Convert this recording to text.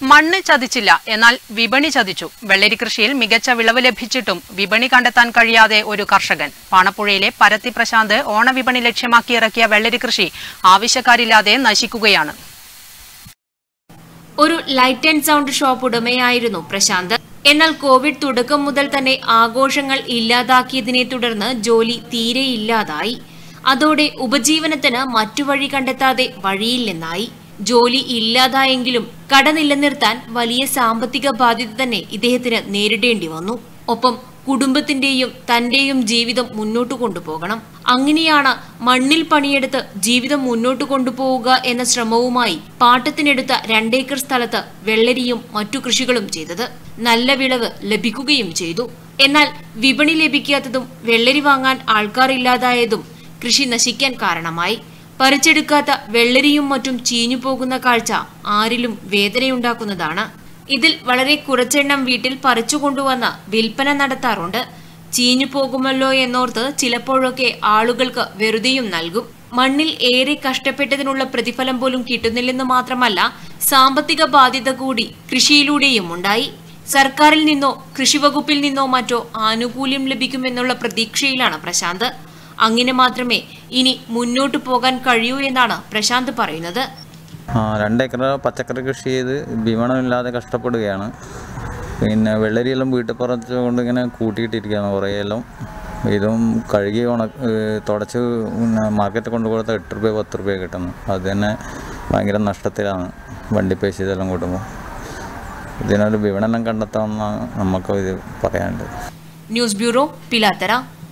മണ്ണ് ചതിച്ചില്ല എന്നാൽ വിപണി ചതിച്ചു വെള്ളരി കൃഷിയിൽ മികച്ച വിളവ് ലഭിച്ചിട്ടും വിപണി കണ്ടെത്താൻ കഴിയാതെ ഒരു കർഷകൻ പാണപ്പുഴയിലെ പരത്തി പ്രശാന്ത് ഓണവിപണി ലക്ഷ്യമാക്കി ഇറക്കിയ വെള്ളരി കൃഷി ആവശ്യക്കാരില്ലാതെ നശിക്കുകയാണ് ഒരു ലൈറ്റ് ആൻഡ് സൗണ്ട് ഷോപ്പ് ഉടമയായിരുന്നു പ്രശാന്ത് എന്നാൽ കോവിഡ് തുടക്കം മുതൽ തന്നെ ആഘോഷങ്ങൾ ഇല്ലാതാക്കിയതിനെ തുടർന്ന് ജോലി തീരെ ഇല്ലാതായി അതോടെ ഉപജീവനത്തിന് മറ്റു വഴി കണ്ടെത്താതെ വഴിയില്ലെന്നായി ജോലി ഇല്ലാതായെങ്കിലും കട നിലനിർത്താൻ വലിയ സാമ്പത്തിക ബാധ്യത തന്നെ ഇദ്ദേഹത്തിന് നേരിടേണ്ടി വന്നു ഒപ്പം കുടുംബത്തിന്റെയും തന്റെയും ജീവിതം മുന്നോട്ട് കൊണ്ടുപോകണം അങ്ങനെയാണ് മണ്ണിൽ പണിയെടുത്ത് ജീവിതം മുന്നോട്ട് കൊണ്ടുപോവുക എന്ന ശ്രമവുമായി പാട്ടത്തിനെടുത്ത രണ്ടേക്കർ സ്ഥലത്ത് വെള്ളരിയും മറ്റു കൃഷികളും ചെയ്തത് നല്ല വിളവ് ലഭിക്കുകയും ചെയ്തു എന്നാൽ വിപണി ലഭിക്കാത്തതും വെള്ളരി വാങ്ങാൻ ആൾക്കാരില്ലാതായതും കൃഷി നശിക്കാൻ കാരണമായി പറിച്ചെടുക്കാത്ത വെള്ളരിയും മറ്റും ചീഞ്ഞു പോകുന്ന കാഴ്ച ആരിലും വേദനയുണ്ടാക്കുന്നതാണ് ഇതിൽ വളരെ കുറച്ചെണ്ണം വീട്ടിൽ പറിച്ചു കൊണ്ടുവന്ന് വിൽപ്പന നടത്താറുണ്ട് ചീഞ്ഞു പോകുമല്ലോ എന്നോർത്ത് ചിലപ്പോഴൊക്കെ ആളുകൾക്ക് വെറുതെയും നൽകും മണ്ണിൽ ഏറെ കഷ്ടപ്പെട്ടതിനുള്ള പ്രതിഫലം പോലും കിട്ടുന്നില്ലെന്ന് മാത്രമല്ല സാമ്പത്തിക ബാധ്യത കൂടി കൃഷിയിലൂടെയും ഉണ്ടായി സർക്കാരിൽ നിന്നോ കൃഷിവകുപ്പിൽ നിന്നോ മറ്റോ ആനുകൂല്യം ലഭിക്കുമെന്നുള്ള പ്രതീക്ഷയിലാണ് പ്രശാന്ത് അങ്ങനെ മാത്രമേ ഇനി മുന്നോട്ട് പോകാൻ കഴിയൂ എന്നാണ് പ്രശാന്ത് പറയുന്നത് ആ രണ്ടേക്കർ പച്ചക്കറി കൃഷി ചെയ്ത് വിപണമില്ലാതെ കഷ്ടപ്പെടുകയാണ് പിന്നെ വെള്ളരിയെല്ലാം വീട്ടിൽ പറിച്ചുകൊണ്ട് ഇങ്ങനെ കൂട്ടിയിട്ടിരിക്കുകയാണ് കുറേ എല്ലാം ഇതും കഴുകി ഉണ ഏഹ് തുടച്ച് പിന്നെ മാർക്കറ്റിൽ കൊണ്ടു കൊടുത്താൽ എട്ട് രൂപ പത്ത് രൂപ കിട്ടുന്നു അത് തന്നെ ഭയങ്കര നഷ്ടത്തിലാണ് വണ്ടി പൈസ ഇതെല്ലാം കൂട്ടുമ്പോൾ ഇതിനൊരു വിപണനം കണ്ടെത്താമെന്നാണ് നമുക്ക് ഇത് പറയാനുള്ളത് ന്യൂസ് ബ്യൂറോ പിലാത്തറ